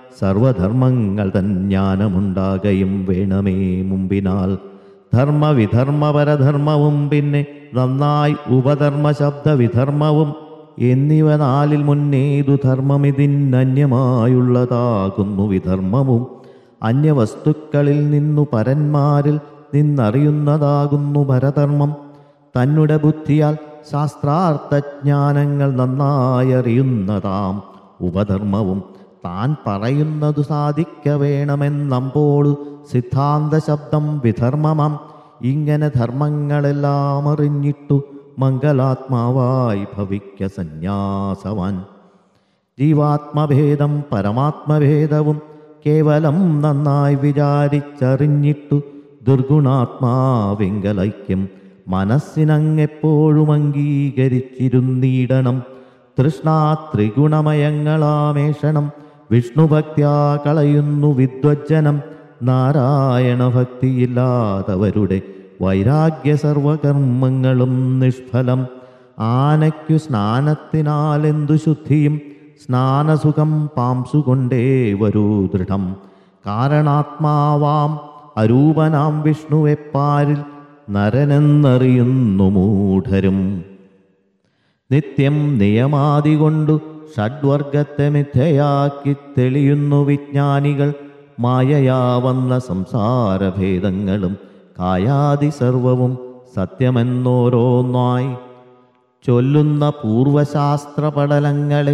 സർവധർമ്മങ്ങൾ തൻ ജ്ഞാനമുണ്ടാകയും വേണമേ മുമ്പിനാൽ ധർമ്മവിധർമ്മപരധർമ്മവും പിന്നെ നന്നായി ഉപധർമ്മ ശബ്ദവിധർമ്മവും എന്നിവ നാലിൽ മുന്നേതു ധർമ്മമിതിനന്യമായുള്ളതാകുന്നു വിധർമ്മവും അന്യവസ്തുക്കളിൽ നിന്നു പരന്മാരിൽ നിന്നറിയുന്നതാകുന്നു പരധർമ്മം തന്നെ ബുദ്ധിയാൽ ശാസ്ത്രാർത്ഥജ്ഞാനങ്ങൾ നന്നായി അറിയുന്നതാം ഉപധർമ്മവും താൻ പറയുന്നതു സാധിക്ക വേണമെന്നമ്പോളു സിദ്ധാന്ത ശബ്ദം വിധർമ്മമാം ഇങ്ങനെ ധർമ്മങ്ങളെല്ലാം അറിഞ്ഞിട്ടു മംഗലാത്മാവായി ഭവിക്ക സന്യാസവാൻ ജീവാത്മഭേദം പരമാത്മഭേദവും കേവലം നന്നായി വിചാരിച്ചറിഞ്ഞിട്ടു ദുർഗുണാത്മാവിങ്കലൈക്യം മനസ്സിനങ്ങെപ്പോഴും അംഗീകരിച്ചിരുന്നീടണം തൃഷ്ണാ ത്രിഗുണമയങ്ങളാമേഷണം വിഷ്ണുഭക്ത്യാ കളയുന്നു വിദ്വജ്ജനം നാരായണ ഭക്തിയില്ലാത്തവരുടെ വൈരാഗ്യ സർവകർമ്മങ്ങളും നിഷ്ഫലം ആനയ്ക്കു സ്നാനത്തിനാലെന്തു ശുദ്ധിയും സ്നാനസുഖം പാംസുകൊണ്ടേ വരൂ ദൃഢം കാരണാത്മാവാം അരൂപനാം വിഷ്ണുവെപ്പാരിൽ നരനെന്നറിയുന്നു മൂഢരും നിത്യം നിയമാതി കൊണ്ടു ഷഡ്വർഗത്തെ മിഥ്യയാക്കി തെളിയുന്നു വിജ്ഞാനികൾ മായയാ വന്ന സംസാരഭേദങ്ങളും കായാദി സർവവും സത്യമെന്നോരോന്നായി ചൊല്ലുന്ന പൂർവശാസ്ത്ര പടലങ്ങളെ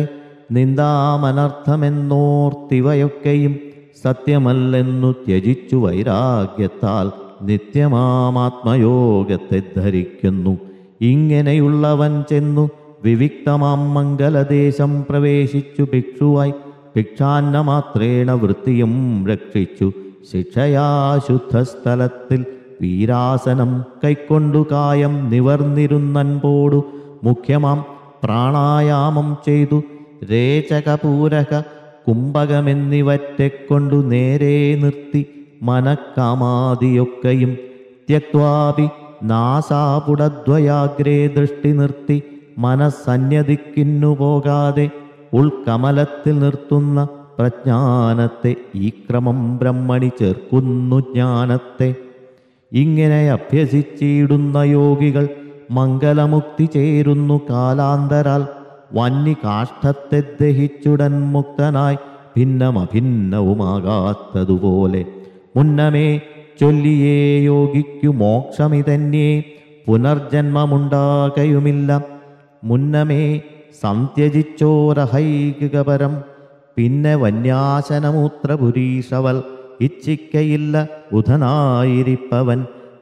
നിന്ദാമനർത്ഥമെന്നോർത്തിവയൊക്കെയും സത്യമല്ലെന്നു ത്യജിച്ചു വൈരാഗ്യത്താൽ നിത്യമാമാത്മയോഗത്തെ ധരിക്കുന്നു ഇങ്ങനെയുള്ളവൻ ചെന്നു വിവിക്തമാം മംഗലദേശം പ്രവേശിച്ചു ഭിക്ഷുവായി ഭിക്ഷാന്നമാത്രേണ വൃത്തിയും രക്ഷിച്ചു ശിക്ഷയാ ശുദ്ധസ്ഥലത്തിൽ വീരാസനം കൈക്കൊണ്ടു കായം നിവർന്നിരുന്നൻപോടു മുഖ്യമാം പ്രാണായാമം ചെയ്തു രേചകപൂരക കുംഭകമെന്നിവറ്റെക്കൊണ്ടു നേരെ നിർത്തി മനക്കാമാദിയൊക്കെയും ത്യക്വാപി നാസാപുടദ്വയാഗ്രേ ദൃഷ്ടി നിർത്തി മനസ്സന്യതിക്കിന്നു പോകാതെ ഉൾക്കമലത്തിൽ നിർത്തുന്ന പ്രജ്ഞാനത്തെ ഈ ക്രമം ബ്രഹ്മണി ചേർക്കുന്നു ജ്ഞാനത്തെ ഇങ്ങനെ അഭ്യസിച്ചിടുന്ന യോഗികൾ മംഗലമുക്തി ചേരുന്നു കാലാന്തരാൽ വന്നി കാഷ്ഠത്തെ ദഹിച്ചുടൻ മുക്തനായി ഭിന്നമഭിന്നവുമാകാത്തതുപോലെ മുന്നമേ ചൊല്ലിയേ യോഗിക്കു മോക്ഷമിതന്യേ പുനർജന്മമുണ്ടാകയുമില്ല മുന്നമേ സന്ത്യജിച്ചോരഹൈകികപരം പിന്നെ വന്യാശനമൂത്രപുരീഷവൽ ഇച്ഛിക്കയില്ല ബുധനായിരിപ്പവൻ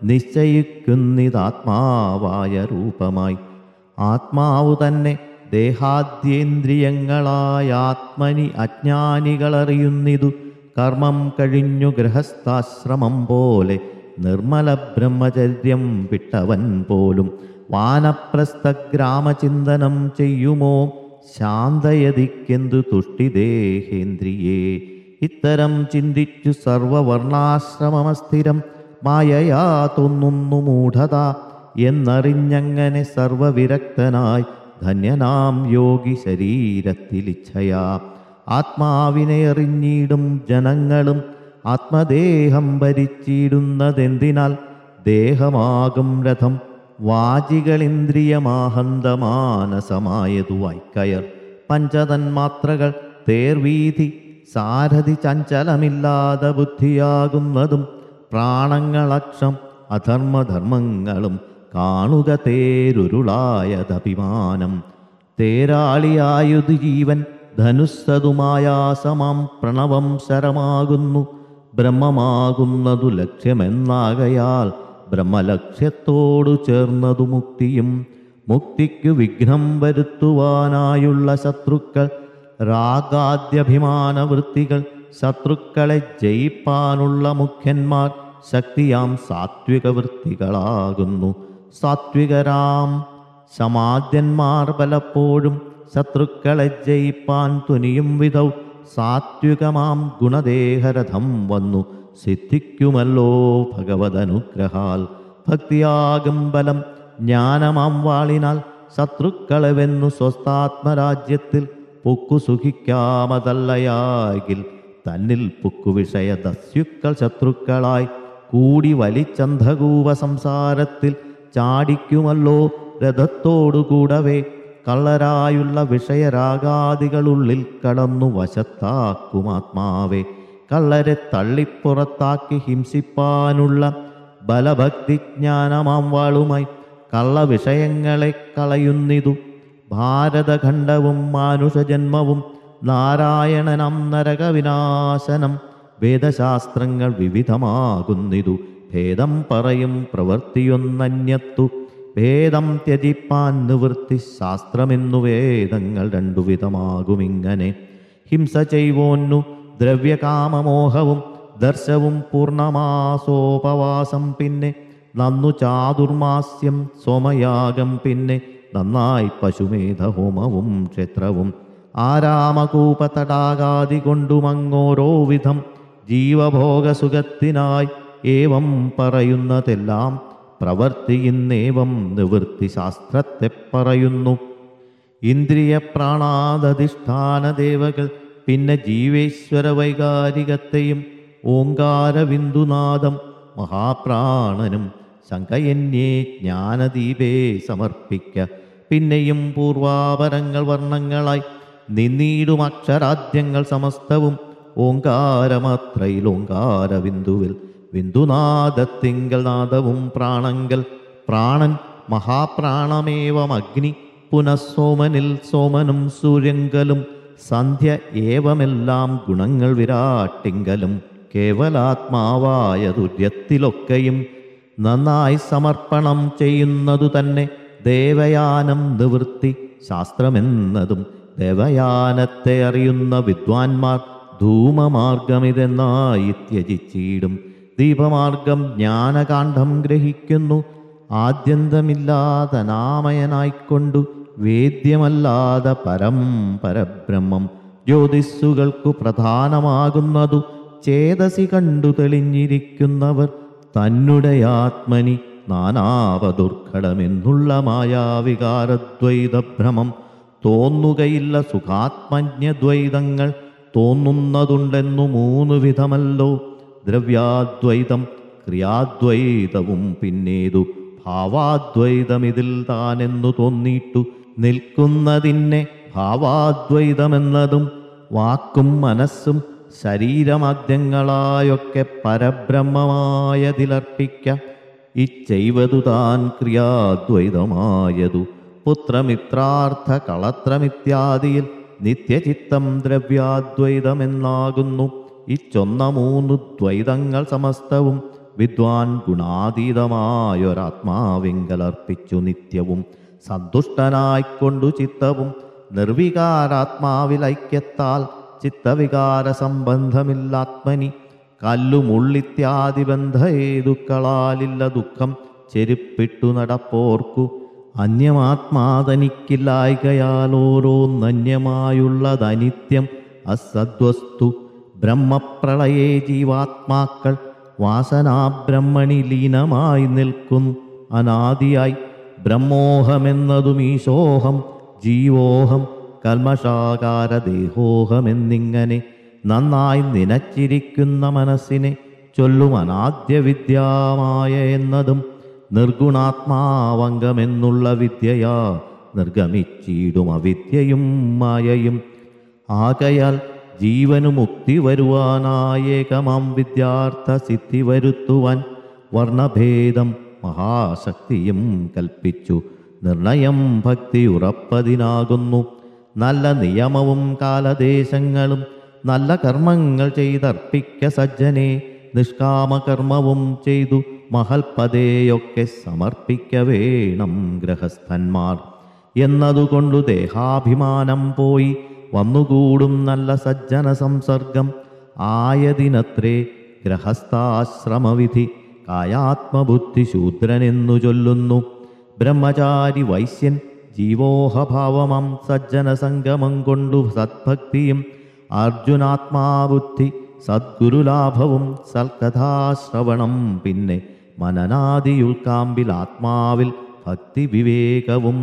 നിശ്ചയിക്കുന്നിതാത്മാവായ രൂപമായി ആത്മാവു തന്നെ ദേഹാദ്യേന്ദ്രിയങ്ങളായ ആത്മനി അജ്ഞാനികളറിയുന്നിതു കർമ്മം കഴിഞ്ഞു ഗൃഹസ്ഥാശ്രമം പോലെ നിർമ്മല ബ്രഹ്മചര്യം വിട്ടവൻ പോലും വാനപ്രസ്ഥഗ്രാമചിന്തനം ചെയ്യുമോ ശാന്തയതിക്കെന്തു തുഷ്ടിദേഹേന്ദ്രിയേ ഇത്തരം ചിന്തിച്ചു സർവവർണാശ്രമമസ്ഥിരം മായയാ തോന്നുന്നു മൂഢത എന്നറിഞ്ഞങ്ങനെ സർവവിരക്തനായി ധന്യനാം യോഗി ശരീരത്തിലിച്ഛയാ ആത്മാവിനെ എറിഞ്ഞിടും ജനങ്ങളും ആത്മദേഹം ഭരിച്ചിടുന്നതെന്തിനാൽ ദേഹമാകും രഥം വാചികളിന്ദ്രിയമാഹന്തമാനസമായതു വായ്ക്കയർ പഞ്ചതന്മാത്രകൾ തേർവീതി സാരഥി ചഞ്ചലമില്ലാതെ ബുദ്ധിയാകുന്നതും പ്രാണങ്ങളക്ഷം അധർമ്മധർമ്മങ്ങളും കാണുക തേരുരുളായതഭിമാനം തേരാളിയായുതു ജീവൻ ധനുസ്സതുമായാസമാം പ്രണവം ശരമാകുന്നു ബ്രഹ്മമാകുന്നതു ലക്ഷ്യമെന്നാകയാൽ ബ്രഹ്മലക്ഷ്യത്തോടു ചേർന്നതു മുക്തിയും മുക്തിക്കു വിഘ്നം വരുത്തുവാനായുള്ള ശത്രുക്കൾ രാഗാദ്യഭിമാന വൃത്തികൾ ശത്രുക്കളെ ജയിപ്പാനുള്ള മുഖ്യന്മാർ ശക്തിയാം സാത്വിക വൃത്തികളാകുന്നു സാത്വികരാം സമാദ്യന്മാർ പലപ്പോഴും ശത്രുക്കളെ ജയിപ്പാൻ തുനിയും വിധൗ സാത്വികമാം ഗുണദേഹരഥം വന്നു സിദ്ധിക്കുമല്ലോ ഭഗവതനുഗ്രഹാൽ ഭക്തിയാകും ബലം ജ്ഞാനമാം വാളിനാൽ ശത്രുക്കളെ വെന്നു സ്വസ്ഥാത്മരാജ്യത്തിൽ പൊക്കു സുഖിക്കാമതല്ലയാകിൽ തന്നിൽ പുക്കുവിഷയ ദസ്യുക്കൾ ശത്രുക്കളായി കൂടി വലിച്ചന്ധകൂപ സംസാരത്തിൽ ചാടിക്കുമല്ലോ രഥത്തോടുകൂടവേ കള്ളരായുള്ള വിഷയരാഗാദികളുള്ളിൽ കടന്നു വശത്താക്കുമാത്മാവെ കള്ളരെ തള്ളിപ്പുറത്താക്കി ഹിംസിപ്പാനുള്ള ബലഭക്തിജ്ഞാനമാം വാളുമായി കള്ളവിഷയങ്ങളെ കളയുന്നിതു ഭാരതഖണ്ഡവും മാനുഷജന്മവും നാരായണനം നരകവിനാശനം വേദശാസ്ത്രങ്ങൾ വിവിധമാകുന്നിതു ഭേദം പറയും പ്രവൃത്തിയൊന്നന്യത്തു ഭേദം ത്യജിപ്പാൻ നിവൃത്തി ശാസ്ത്രമെന്നു വേദങ്ങൾ രണ്ടു വിധമാകുമിങ്ങനെ ഹിംസ ചെയ്വോന്നു ദ്രവ്യകാമമോഹവും ദർശവും പൂർണ്ണമാസോപവാസം പിന്നെ നന്നു ചാതുർമാസ്യം സോമയാഗം പിന്നെ നന്നായി പശുമേധഹോമവും ക്ഷേത്രവും ആരാമകൂപ തടാകാതി കൊണ്ടുമങ്ങോരോ വിധം ജീവഭോഗസുഖത്തിനായി ഏവം പറയുന്നതെല്ലാം പ്രവർത്തിയിന്നേവം നിവൃത്തി ശാസ്ത്രത്തെ പറയുന്നു ഇന്ദ്രിയ പ്രാണാദധിഷ്ഠാന ദേവകൾ പിന്നെ ജീവേശ്വര വൈകാരികത്തെയും ഓങ്കാരബിന്ദുനാദം മഹാപ്രാണനും ശങ്കയന്യേ ജ്ഞാനദീപേ സമർപ്പിക്ക പിന്നെയും പൂർവാപരങ്ങൾ വർണ്ണങ്ങളായി നിന്നീടും അക്ഷരാദ്യങ്ങൾ സമസ്തവും ഓങ്കാരമാത്രയിൽ ഓങ്കാരബിന്ദുവിൽ ബിന്ദുനാദത്തിങ്കൽ നാദവും പ്രാണങ്കൽ പ്രാണൻ മഹാപ്രാണമേവം അഗ്നി പുനഃസോമനിൽ സോമനും സൂര്യങ്കലും സന്ധ്യ ഏവമെല്ലാം ഗുണങ്ങൾ വിരാട്ടിങ്കലും കേവലാത്മാവായ തുര്യത്തിലൊക്കെയും നന്നായി സമർപ്പണം ചെയ്യുന്നതു തന്നെ ദേവയാനം നിവൃത്തി ശാസ്ത്രമെന്നതും ദേവയാനത്തെ അറിയുന്ന വിദ്വാൻമാർ ധൂമമാർഗമിതെന്നായി ത്യജിച്ചിടും ദീപമാർഗം ജ്ഞാനകാന്ഡം ഗ്രഹിക്കുന്നു ആദ്യന്തമില്ലാതെ നാമയനായിക്കൊണ്ടു വേദ്യമല്ലാതെ പരം പരബ്രഹ്മം ജ്യോതിസ്സുകൾക്കു പ്രധാനമാകുന്നതു ചേതസി കണ്ടു തെളിഞ്ഞിരിക്കുന്നവർ തന്നുടെ ആത്മനി നാനാവദുർഘടമെന്നുള്ള മായാവികാരദ്വൈതഭ്രമം തോന്നുകയില്ല സുഖാത്മജ്ഞദ്വൈതങ്ങൾ തോന്നുന്നതുണ്ടെന്നു മൂന്നു വിധമല്ലോ ദ്രവ്യാദ്വൈതം ക്രിയാദ്വൈതവും പിന്നേതു ഭാവാദ്വൈതമിതിൽ താനെന്നു തോന്നിയിട്ടു നിൽക്കുന്നതിനെ ഭാവാദ്വൈതമെന്നതും വാക്കും മനസ്സും ശരീരമാദ്യങ്ങളായൊക്കെ പരബ്രഹ്മമായതിലർപ്പിക്ക ഇച്ചൈവതു താൻ ക്രിയാദ്വൈതമായതു പുത്രമിത്രാർത്ഥ കളത്രമിത്യാദിയിൽ നിത്യചിത്തം ദ്രവ്യാദ്വൈതമെന്നാകുന്നു ഇച്ചൊന്ന മൂന്നു ദ്വൈതങ്ങൾ സമസ്തവും വിദ്വാൻ ഗുണാതീതമായൊരാത്മാവിങ്കലർപ്പിച്ചു നിത്യവും സന്തുഷ്ടനായിക്കൊണ്ടു ചിത്തവും നിർവികാരാത്മാവിലൈക്യത്താൽ ചിത്തവികാര സംബന്ധമില്ലാത്മനി കല്ലുമുള്ളിത്യാദി ബന്ധേതുക്കളാലില്ല ദുഃഖം ചെരുപ്പിട്ടു നടപ്പോർക്കു അന്യമാത്മാതനിക്കില്ലായ്കയാലോരോന്നന്യമായുള്ളതനിത്യം അസദ്വസ്തു ബ്രഹ്മപ്രളയേ ജീവാത്മാക്കൾ വാസനാബ്രഹ്മണി ലീനമായി നിൽക്കും അനാദിയായി ബ്രഹ്മോഹമെന്നതും ഈശോഹം ജീവോഹം കൽമഷാകാര ദേഹോഹമെന്നിങ്ങനെ നന്നായി നിനച്ചിരിക്കുന്ന മനസ്സിനെ ചൊല്ലും അനാദ്യ വിദ്യാമായ എന്നതും നിർഗുണാത്മാവംഗമെന്നുള്ള വിദ്യയാ നിർഗമിച്ചിടും അവിദ്യയും മായയും ആകയാൽ ജീവനു മുക്തി വരുവാനായേകമാം വിദ്യാർത്ഥ സിദ്ധി വരുത്തുവാൻ വർണ്ണഭേദം മഹാശക്തിയും കൽപ്പിച്ചു നിർണയം ഭക്തി ഉറപ്പതിനാകുന്നു നല്ല നിയമവും കാലദേശങ്ങളും നല്ല കർമ്മങ്ങൾ ചെയ്തർപ്പിക്ക സജ്ജനെ നിഷ്കാമകർമ്മവും ചെയ്തു മഹൽപതേയൊക്കെ സമർപ്പിക്ക വേണം ഗൃഹസ്ഥന്മാർ എന്നതുകൊണ്ടു ദേഹാഭിമാനം പോയി വന്നുകൂടും നല്ല സജ്ജന സംസർഗം ആയതിനത്രേ ഗൃഹസ്ഥാശ്രമവിധി കായാത്മബുദ്ധി ശൂദ്രനെന്നു ചൊല്ലുന്നു ബ്രഹ്മചാരി വൈശ്യൻ ജീവോഹഭാവമം സജ്ജന സംഗമം കൊണ്ടു സദ്ഭക്തിയും അർജുനാത്മാബുദ്ധി സദ്ഗുരുലാഭവും സൽക്കഥാശ്രവണം പിന്നെ മനനാദിയുൾക്കാമ്പിൽ ആത്മാവിൽ ഭക്തി വിവേകവും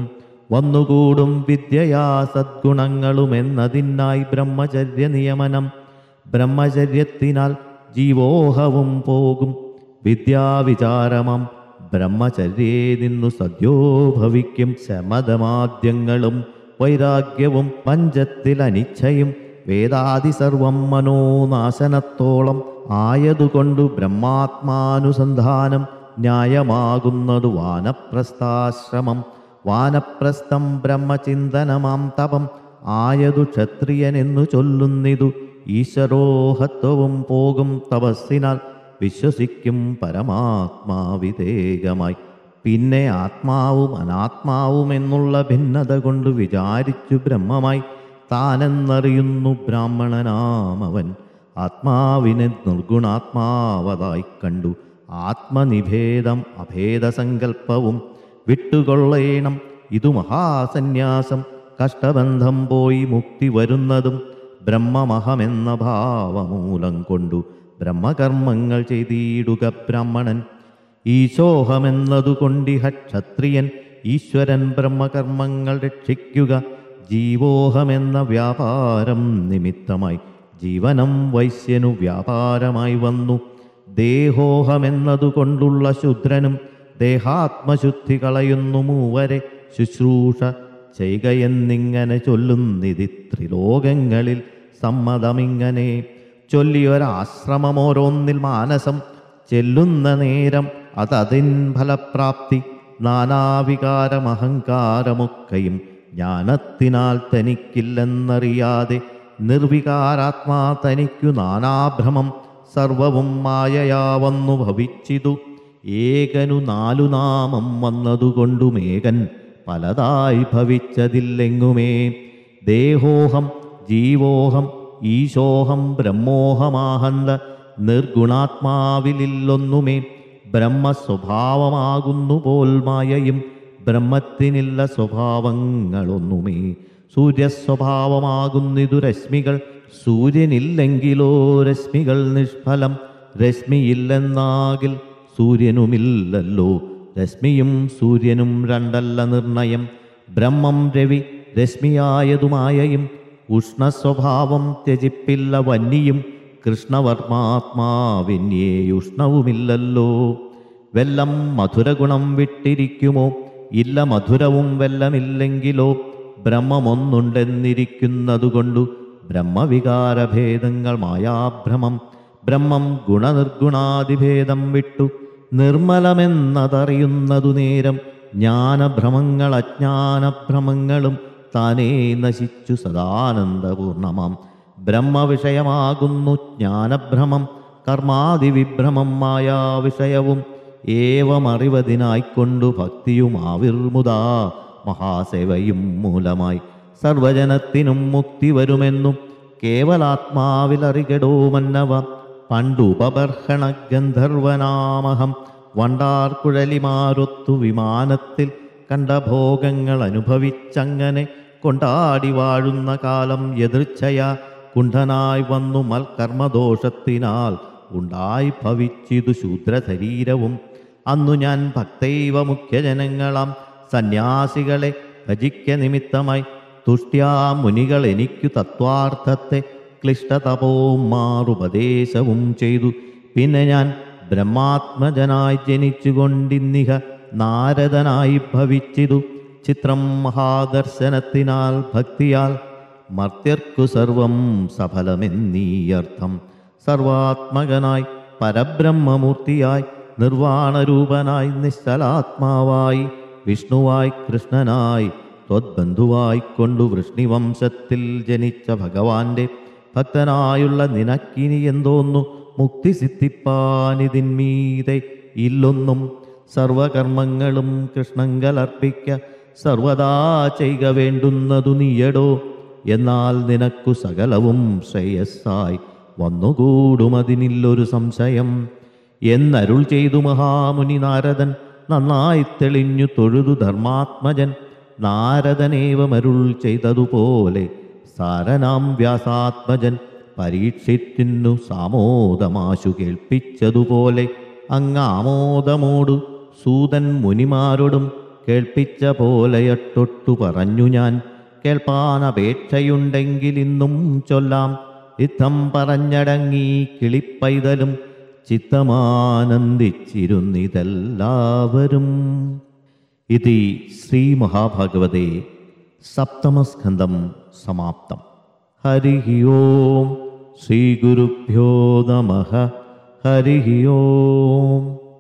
വന്നുകൂടും വിദ്യയാ സദ്ഗുണങ്ങളുമെന്നതിനായി ബ്രഹ്മചര്യ നിയമനം ബ്രഹ്മചര്യത്തിനാൽ ജീവോഹവും പോകും വിദ്യാവിചാരമം ബ്രഹ്മചര്യേ നിന്നു സദ്യോ ഭവിക്കും ശമതമാദ്യങ്ങളും വൈരാഗ്യവും പഞ്ചത്തിൽ അനിച്ഛയും വേദാദി സർവം മനോനാശനത്തോളം ആയതുകൊണ്ടു ബ്രഹ്മാത്മാനുസന്ധാനം ന്യായമാകുന്നതു വാനപ്രസ്ഥാശ്രമം വാനപ്രസ്ഥം ബ്രഹ്മചിന്തനമാം തപം ആയതു ക്ഷത്രിയനെന്നു ചൊല്ലുന്നിതു ഈശ്വരോഹത്വവും പോകും തപസ്സിനാൽ വിശ്വസിക്കും പരമാത്മാവിതേകമായി പിന്നെ ആത്മാവും അനാത്മാവും എന്നുള്ള ഭിന്നത കൊണ്ട് വിചാരിച്ചു ബ്രഹ്മമായി താനെന്നറിയുന്നു ബ്രാഹ്മണനാമവൻ ആത്മാവിനെ നിർഗുണാത്മാവതായി കണ്ടു ആത്മനിഭേദം അഭേദസങ്കല്പവും വിട്ടുകൊള്ളേണം ഇതു മഹാസന്യാസം കഷ്ടബന്ധം പോയി മുക്തി വരുന്നതും ബ്രഹ്മമഹമെന്ന ഭാവമൂലം കൊണ്ടു ബ്രഹ്മകർമ്മങ്ങൾ ചെയ്തിടുക ബ്രാഹ്മണൻ ഈശോഹമെന്നതുകൊണ്ടിഹ ക്ഷത്രിയൻ ഈശ്വരൻ ബ്രഹ്മകർമ്മങ്ങൾ രക്ഷിക്കുക ജീവോഹമെന്ന വ്യാപാരം നിമിത്തമായി ജീവനം വൈശ്യനു വ്യാപാരമായി വന്നു ദേഹോഹമെന്നതുകൊണ്ടുള്ള ശുദ്രനും ദേഹാത്മശുദ്ധി കളയുന്നു മൂവരെ ശുശ്രൂഷ ചെയ്യുകയെന്നിങ്ങനെ ചൊല്ലുന്നിതി ത്രിലോകങ്ങളിൽ സമ്മതമിങ്ങനെ ചൊല്ലിയൊരാശ്രമമോരോന്നിൽ മാനസം ചെല്ലുന്ന നേരം അതതിൻ ഫലപ്രാപ്തി നാനാവികാരമഹങ്കാരമൊക്കെയും ജ്ഞാനത്തിനാൽ തനിക്കില്ലെന്നറിയാതെ നിർവികാരാത്മാ തനിക്കു നാനാഭ്രമം സർവവും മായയാവന്നു ഭവിച്ചിതു ഏകനു നാലു നാമം വന്നതുകൊണ്ടുമേകൻ പലതായി ഭവിച്ചതില്ലെങ്ങുമേ ദേഹോഹം ജീവോഹം ഈശോഹം ബ്രഹ്മോഹമാഹന്ത നിർഗുണാത്മാവിലില്ലൊന്നുമേ ബ്രഹ്മസ്വഭാവമാകുന്നു പോൽ മായയും ബ്രഹ്മത്തിനില്ല സ്വഭാവങ്ങളൊന്നുമേ സൂര്യസ്വഭാവമാകുന്നിതു രശ്മികൾ സൂര്യനില്ലെങ്കിലോ രശ്മികൾ നിഷ്ഫലം രശ്മിയില്ലെന്നാകിൽ സൂര്യനുമില്ലല്ലോ രശ്മിയും സൂര്യനും രണ്ടല്ല നിർണയം ബ്രഹ്മം രവി രശ്മിയായതുമായയും ഉഷ്ണസ്വഭാവം ത്യജിപ്പില്ല വന്നിയും കൃഷ്ണവർമാത്മാവിന്യേ ഉഷ്ണവുമില്ലല്ലോ വെല്ലം മധുരഗുണം വിട്ടിരിക്കുമോ ഇല്ല മധുരവും വെല്ലമില്ലെങ്കിലോ ബ്രഹ്മമൊന്നുണ്ടെന്നിരിക്കുന്നതുകൊണ്ടു ബ്രഹ്മവികാരഭേദങ്ങൾ മായാഭ്രമം ബ്രഹ്മം ഗുണനിർഗുണാദിഭേദം വിട്ടു നിർമ്മലമെന്നതറിയുന്നതു നേരം ജ്ഞാനഭ്രമങ്ങൾ അജ്ഞാനഭ്രമങ്ങളും താനേ നശിച്ചു സദാനന്ദപൂർണമാം ബ്രഹ്മവിഷയമാകുന്നു ജ്ഞാനഭ്രമം കർമാതിവിഭ്രമം മായാവിഷയവും ഏവമറിവതിനായിക്കൊണ്ടു ഭക്തിയും ആവിർമുതാ മഹാസേവയും മൂലമായി സർവജനത്തിനും മുക്തി വരുമെന്നും കേവലാത്മാവിലറികടോ മന്നവ പണ്ടുപബർഹണ ഗന്ധർവനാമഹം വണ്ടാർക്കുഴലിമാരൊത്തു വിമാനത്തിൽ കണ്ട ഭോഗങ്ങൾ അനുഭവിച്ചങ്ങനെ കൊണ്ടാടി വാഴുന്ന കാലം എതിർച്ചയ കുണ്ഠനായി വന്നു മൽക്കർമ്മദോഷത്തിനാൽ ഉണ്ടായി ഭവിച്ചിതു ശൂദ്രശരീരവും അന്നു ഞാൻ ഭക്തൈവ മുഖ്യജനങ്ങളാം സന്യാസികളെ ഭജിക്ക നിമിത്തമായി തുഷ്ട്യാ മുനികൾ എനിക്കു തത്വാർത്ഥത്തെ ക്ലിഷ്ടതപോവും മാറുപദേശവും ചെയ്തു പിന്നെ ഞാൻ ബ്രഹ്മാത്മജനായി ജനിച്ചുകൊണ്ടിന്നിഹ നാരദനായി ഭവിച്ചിതു ചിത്രം മഹാദർശനത്തിനാൽ ഭക്തിയാൽ മർത്യർക്കു സർവം സഫലമെന്നീയർത്ഥം സർവാത്മകനായി പരബ്രഹ്മമൂർത്തിയായി നിർവാണരൂപനായി നിശ്ചലാത്മാവായി വിഷ്ണുവായി കൃഷ്ണനായി ത്വദ്ബന്ധുവായിക്കൊണ്ടു വൃഷ്ണിവംശത്തിൽ ജനിച്ച ഭഗവാന്റെ ഭക്തനായുള്ള നിനക്കിനി എന്തോന്നു മുക്തി സിദ്ധിപ്പാനിതിന്മീതെ ഇല്ലൊന്നും സർവകർമ്മങ്ങളും കൃഷ്ണങ്കലർപ്പിക്ക സർവദാ ചെയ്ക വേണ്ടുന്നതു നീയടോ എന്നാൽ നിനക്കു സകലവും ശ്രേയസ്സായി വന്നുകൂടുമതിനില്ലൊരു സംശയം എന്നരുൾ ചെയ്തു മഹാമുനി നാരദൻ നന്നായി തെളിഞ്ഞു തൊഴുതു ധർമാത്മജൻ നാരദനേവമരുൾ ചെയ്തതുപോലെ സാരനാം വ്യാസാത്മജൻ പരീക്ഷിത്തിനു സാമോദമാശു കേൾപ്പിച്ചതുപോലെ അങ്ങാമോദമോടു സൂതൻ മുനിമാരോടും കേൾപ്പിച്ച പോലെയട്ടൊട്ടു പറഞ്ഞു ഞാൻ കേൾപ്പാൻ അപേക്ഷയുണ്ടെങ്കിൽ ഇന്നും ചൊല്ലാം ഇത്തം പറഞ്ഞടങ്ങി കിളിപ്പൈതലും ചിത്തമാനന്ദിച്ചിരുന്നിതെല്ലാവരും ഇതി ശ്രീമഹാഭാഗവതേ സപ്തമസ്കന്ധം സമാപ്തം ഹരി ഓം ശ്രീഗുരുഭ്യോ നമ ഹരി ഓം